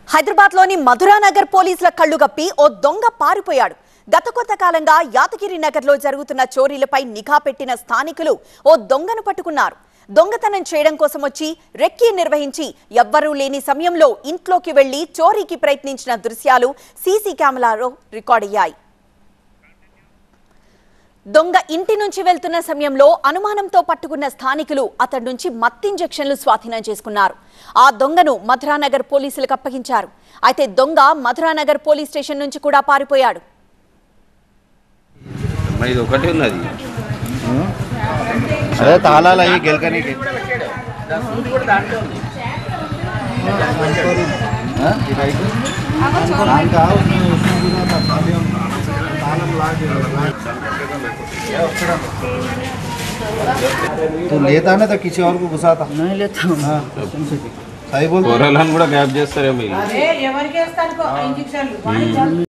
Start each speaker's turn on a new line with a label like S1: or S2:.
S1: హైదరాబాద్ లోని మధురానగర్ పోలీసుల కళ్లు గప్పి ఓ దొంగ పారిపోయాడు గత కొంత కాలంగా యాదగిరి నగర్ లో జరుగుతున్న చోరీలపై నిఘా పెట్టిన స్థానికులు ఓ దొంగను పట్టుకున్నారు దొంగతనం చేయడం కోసం వచ్చి రెక్కీ నిర్వహించి ఎవ్వరూ లేని సమయంలో ఇంట్లోకి వెళ్లి చోరీకి ప్రయత్నించిన దృశ్యాలు సీసీ కెమెరాలో రికార్డయ్యాయి దొంగ ఇంటి నుంచి వెళ్తున్న సమయంలో అనుమానంతో పట్టుకున్న స్థానికులు అతడి నుంచి మత్తింజెక్షన్లు స్వాధీనం చేసుకున్నారు ఆ దొంగను మధురానగర్ పోలీసులకు అప్పగించారు అయితే దొంగ మధురానగర్ పోలీస్ స్టేషన్ నుంచి కూడా పారిపోయాడు
S2: మరి ఇది ఒకటి ఉన్నది
S3: అదే తాళాలు అవి గెలకనికి तू लेता ना तो किसी और को घुसाता नहीं लेता हाँ सही बोल
S2: కూరలను కూడా గ్యాప్ చేస్తారేమో వీళ్ళు.
S4: ఎవరికి వేస్తాను ఇంజక్షన్లు